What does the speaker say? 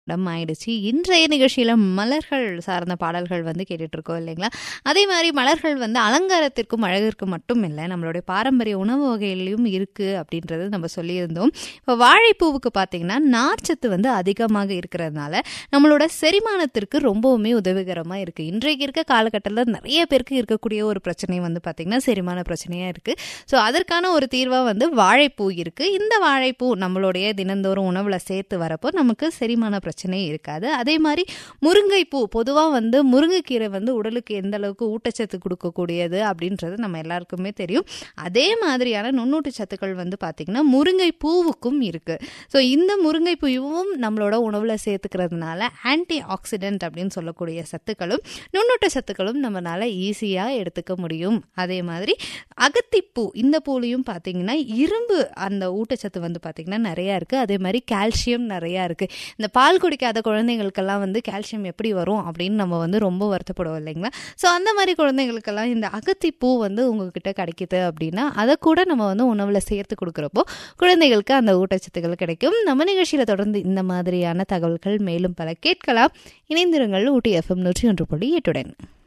இடம் ஆயிடுச்சு இன்றைய நிகழ்ச்சியில் மலர்கள் சார்ந்த பாடல்கள் வந்து கேட்டுட்டு இருக்கோம் இல்லைங்களா அதே மாதிரி மலர்கள் வந்து அலங்காரத்திற்கும் அழகிற்கும் மட்டும் இல்லை நம்மளுடைய பாரம்பரிய உணவு வகையிலையும் இருக்குது அப்படின்றது நம்ம சொல்லியிருந்தோம் இப்போ வாழைப்பூவுக்கு பார்த்தீங்கன்னா நார்ச்சத்து வந்து அதிகமாக இருக்கிறதுனால நம்மளோட செரிமானத்திற்கு ரொம்பவுமே உதவிகரமாக இருக்குது இன்றைக்கு இருக்க காலகட்டத்தில் நிறைய பேருக்கு இருக்கக்கூடிய ஒரு பிரச்சனை வந்து பார்த்திங்கன்னா செரிமான பிரச்சனையாக இருக்குது ஸோ அதற்கான ஒரு தீர்வாக வந்து வாழைப்பூ இருக்குது இந்த வாழைப்பூ நம்மளுடைய தினந்தோறும் உணவில் சேர்த்து வரப்போ நமக்கு செரிமான பிரச்சனை இருக்காது அதே மாதிரி முருங்கைப்பூ பொதுவாக வந்து முருங்கைக்கீரை வந்து உடலுக்கு எந்த அளவுக்கு ஊட்டச்சத்து கொடுக்கக்கூடியது அப்படின்றது நம்ம எல்லாருக்குமே தெரியும் அதே மாதிரியான நுண்ணூட்ட சத்துக்கள் வந்து பார்த்திங்கன்னா முருங்கை பூவுக்கும் இருக்குது ஸோ இந்த முருங்கை பூவும் நம்மளோட உணவில் சேர்த்துக்கிறதுனால ஆன்டி ஆக்சிடென்ட் அப்படின்னு சொல்லக்கூடிய சத்துக்களும் நுண்ணூட்ட சத்துக்களும் நம்மளால ஈஸியாக எடுத்துக்க முடியும் அதே மாதிரி அகத்திப்பூ இந்த பூலையும் பார்த்தீங்கன்னா இரும்பு அந்த ஊட்டச்சத்து வந்து பார்த்திங்கன்னா நிறையா இருக்குது அதே மாதிரி கால்சியம் நிறையா இருக்குது இந்த பால் குடிக்காத குழந்தைங்களுக்கெல்லாம் வந்து கால்சியம் எப்படி வரும் அப்படின்னு நம்ம வந்து ரொம்ப வருத்தப்படுவோம் இல்லைங்களா ஸோ அந்த மாதிரி குழந்தைங்களுக்கெல்லாம் இந்த அகத்திப்பூ வந்து உங்ககிட்ட கிடைக்குது அப்படின்னா அதை கூட நம்ம வந்து உணவில் சேர்த்து கொடுக்குறப்போ குழந்தைகளுக்கு அந்த ஊட்டச்சத்துக்கள் கிடைக்கும் நம்ம நிகழ்ச்சியில் தொடர்ந்து இந்த மாதிரியான தகவல்கள் மேலும் பல கேட்கலாம் இணைந்திருங்கள் ஊட்டி எஃப்எம் நூற்றி ஒன்று புள்ளி எட்டுடன்